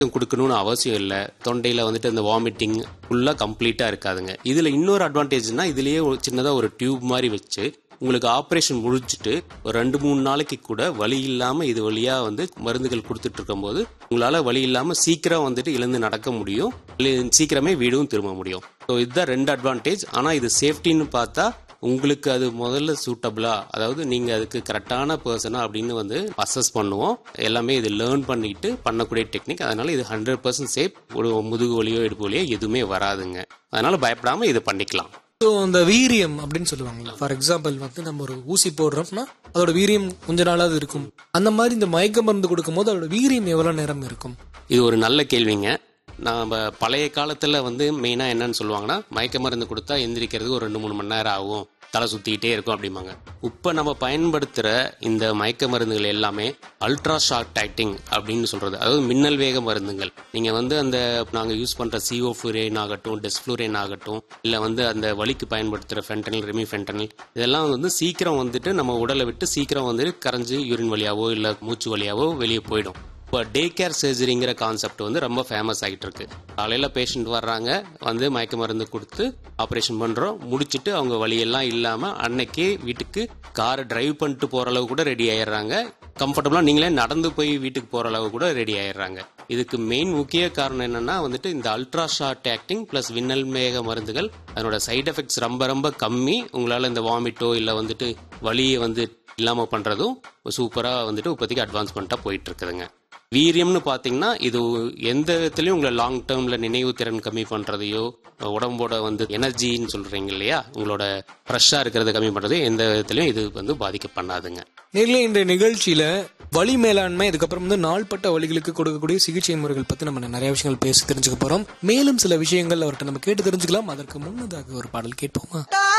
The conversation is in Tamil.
கொடுக்கணும்னு அவசியம் இல்லை தொண்டையில் வந்துட்டு அந்த வாமிட்டிங் ஃபுல்லாக கம்ப்ளீட்டாக இருக்காதுங்க இதில் இன்னொரு அட்வான்டேஜ்னா இதுலேயே ஒரு சின்னதாக ஒரு டியூப் மாதிரி வச்சு உங்களுக்கு ஆப்ரேஷன் முடிச்சுட்டு ஒரு ரெண்டு மூணு நாளைக்கு கூட வலி இல்லாமல் இது வழியாக வந்து மருந்துகள் கொடுத்துட்டு இருக்கும்போது உங்களால் வலி இல்லாமல் சீக்கிரம் வந்துட்டு எழுந்து நடக்க முடியும் இல்லை சீக்கிரமே வீடும் திரும்ப முடியும் ஸோ இதுதான் ரெண்டு அட்வான்டேஜ் ஆனால் இது சேஃப்டின்னு பார்த்தா உங்களுக்கு அது முதல்ல சூட்டபிளா அதாவது நீங்க அதுக்கு கரெக்டான பர்சனா அப்படின்னு வந்து அசஸ் பண்ணுவோம் எல்லாமே இது லேர்ன் பண்ணிட்டு பண்ணக்கூடிய டெக்னிக் அதனால இது ஹண்ட்ரட் பர்சன்ட் சேஃப் ஒரு முதுகு வலியோ இடுப்பு வலியோ எதுவுமே வராதுங்க அதனால பயப்படாம இது பண்ணிக்கலாம் ஸோ அந்த வீரியம் அப்படின்னு சொல்லுவாங்கல்ல ஃபார் எக்ஸாம்பிள் வந்து நம்ம ஒரு ஊசி போடுறோம்னா அதோட வீரியம் கொஞ்ச நாளாவது இருக்கும் அந்த மாதிரி இந்த மயக்க மருந்து கொடுக்கும்போது அதோட வீரியம் எவ்வளவு நேரம் இருக்கும் இது ஒரு நல்ல கேள்விங்க நம்ம பழைய காலத்தில் வந்து மெயினாக என்னன்னு சொல்லுவாங்கன்னா மயக்க மருந்து கொடுத்தா எந்திரிக்கிறதுக்கு ஒரு ரெண்டு மூணு மணி நேரம் ஆகும் தலை சுற்றிக்கிட்டே இருக்கும் அப்படிம்பாங்க இப்போ நம்ம பயன்படுத்துகிற இந்த மயக்க மருந்துகள் எல்லாமே அல்ட்ரா ஷார்ட் டைட்டிங் அப்படின்னு சொல்கிறது அதாவது மின்னல் வேக மருந்துகள் நீங்கள் வந்து அந்த நாங்கள் யூஸ் பண்ணுற சிஓ ஃப்ளூரேன் ஆகட்டும் டெஸ்ஃப்ளூரேன் ஆகட்டும் இல்லை வந்து அந்த வலிக்கு பயன்படுத்துகிற ஃபென்டனில் ரெமி ஃபென்டனில் இதெல்லாம் வந்து சீக்கிரம் வந்துட்டு நம்ம உடலை விட்டு சீக்கிரம் வந்துட்டு கரைஞ்சு யூரின் வழியாவோ இல்லை மூச்சு வழியாவோ வெளியே போயிடும் இப்போ டே கேர் சர்ஜரிங்கிற கான்செப்ட் வந்து ரொம்ப ஃபேமஸ் ஆகிட்டு இருக்கு காலையில் பேஷண்ட் வர்றாங்க வந்து மயக்க மருந்து கொடுத்து ஆப்ரேஷன் பண்ணுறோம் முடிச்சுட்டு அவங்க வழியெல்லாம் இல்லாமல் அன்னைக்கே வீட்டுக்கு காரை டிரைவ் பண்ணிட்டு போகிற அளவு கூட ரெடி ஆயிடுறாங்க கம்ஃபர்டபுளாக நீங்களே நடந்து போய் வீட்டுக்கு போகிற அளவு கூட ரெடி ஆயிடுறாங்க இதுக்கு மெயின் முக்கிய காரணம் என்னன்னா வந்துட்டு இந்த அல்ட்ரா ஷார்ட் ஆக்டிங் ப்ளஸ் விண்ணல் மேக மருந்துகள் அதனோட சைடு எஃபெக்ட்ஸ் ரொம்ப ரொம்ப கம்மி உங்களால் இந்த வாமிட்டோ இல்லை வந்துட்டு வலியை வந்து இல்லாமல் பண்ணுறதும் சூப்பராக வந்துட்டு இப்போதைக்கு அட்வான்ஸ்மெண்ட்டாக போயிட்டு இருக்குதுங்க வீரியம்னு பார்த்தீங்கன்னா இது எந்த விதத்துலையும் உங்களை லாங் டேர்மில் நினைவு திறன் கம்மி பண்ணுறதையோ உடம்போட வந்து எனர்ஜின்னு சொல்கிறீங்க இல்லையா உங்களோட ஃப்ரெஷ்ஷாக இருக்கிறத கம்மி பண்ணுறது எந்த விதத்துலையும் இது வந்து பாதிக்க பண்ணாதுங்க நேரில் இந்த நிகழ்ச்சியில வலி மேலாண்மை இதுக்கப்புறம் வந்து நாள்பட்ட வலிகளுக்கு கொடுக்கக்கூடிய சிகிச்சை முறைகள் பத்தி நம்ம நிறைய விஷயங்கள் பேசி தெரிஞ்சுக்க போறோம் மேலும் சில விஷயங்கள் அவர்கிட்ட நம்ம கேட்டு தெரிஞ்சுக்கலாம் அதற்கு முன்னதாக ஒரு பாடல் கேட்போமா